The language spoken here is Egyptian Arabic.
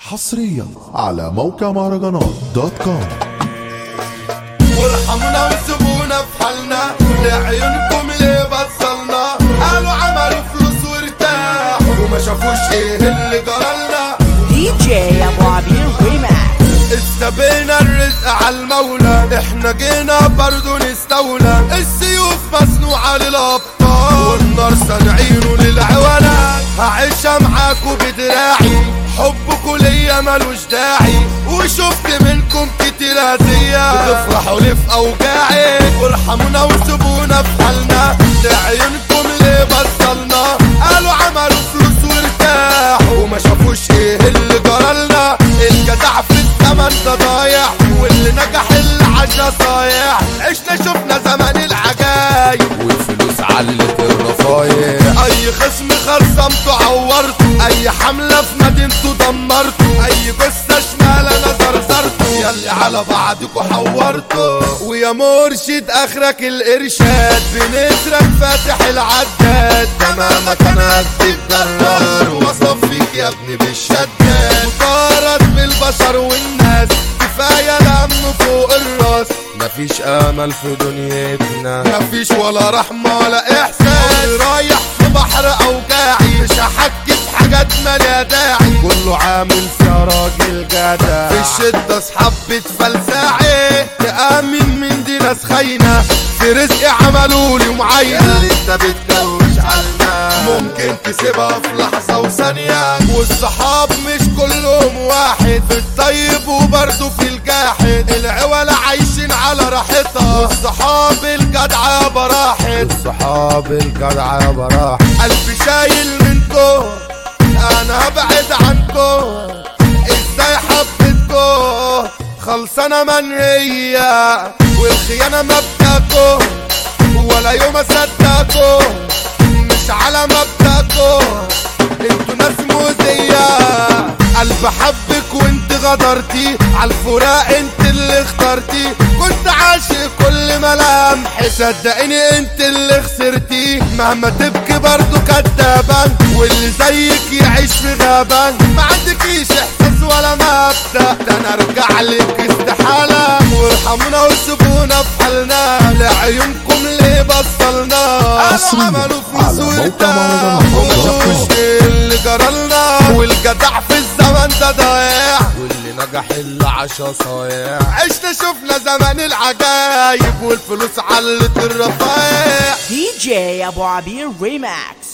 حصريا على موقع مهرجانات دوت كوم وارحمونا وسيبونا في حالنا لعيونكم ليه بصلنا قالوا عملوا فلوس وارتاحوا وما شافوش ايه اللي جرالنا دي جي ابو عبير ريماكس استبينا الرزق على المولى احنا جينا برضو نستولى السيوف مصنوعة للأبطال والنار صانعينه للعوالات هعيشها معاكوا بدراعي حبكوا ليا ملوش داعي وشفت منكم كتير هدية بتفرحوا ليه في أوجاعي وارحمونا وسيبونا في حالنا لعيونكم ليه بطلنا قالوا عملوا فلوس وارتاحوا وما شافوش ايه اللي جرالنا الجدع في الزمن ده ضايع واللي نجح اللي عاشا صايع عشنا شفنا زمن العجايب والفلوس علت الرفايع اي خصم خرصمته عورته اي حملة في مدينته دمرته اي جثة شمال انا زرزرته ياللي على بعضكوا حورته ويا مرشد اخرك الارشاد بنسرك فاتح العداد تمامك انا هديك جرار واصفيك يا ابني بالشداد وطارت بالبشر والناس كفايه الهم فوق الراس مفيش امل في دنيتنا مفيش ولا رحمه ولا احساس رايح في بحر اوجاعي مش هحكي في حاجات مالها داعي كله عامل فيها راجل جدع في الشده اصحاب بتفلسعي تامن من دي ناس خاينه في رزقي عملولي ومعاينه اللي انت بتكوش عنا ممكن تسيبها في لحظه وثانيه والصحاب مش كلهم واحد في الطيب وبرضه في الجاحد العوالة عايشين على راحتها والصحاب الجدعة براحت الصحاب الجدعة براحت قلبي شايل منكم انا هبعد عنكم ازاي حبيتكم خلصانة منهية والخيانة مبدأكم ولا يوم اصدقكم مش على مبدأكم انتوا ناس مؤذية قلب حبك وانت غدرتي عالفراق انت اللي اخترتي كنت عاشق كل ملامحي صدقيني انت اللي خسرتي مهما تبكي برضو كدابة واللي زيك يعيش في غابة ما عندكيش احساس ولا مبدأ ده انا ارجع لك استحالة وارحمونا وسيبونا في حالنا لعيونكم ليه بصلنا حصرياً عملوا فلوس على موقع وارتاحوا مهرجانات دوت كوم. ومشوش اللي جرالنا والجدع في الزمن ده ضايع واللي نجح اللي عاشا صايع عشنا شفنا زمن العجايب والفلوس علت الرفايع دي جي ابو عبير ريماكس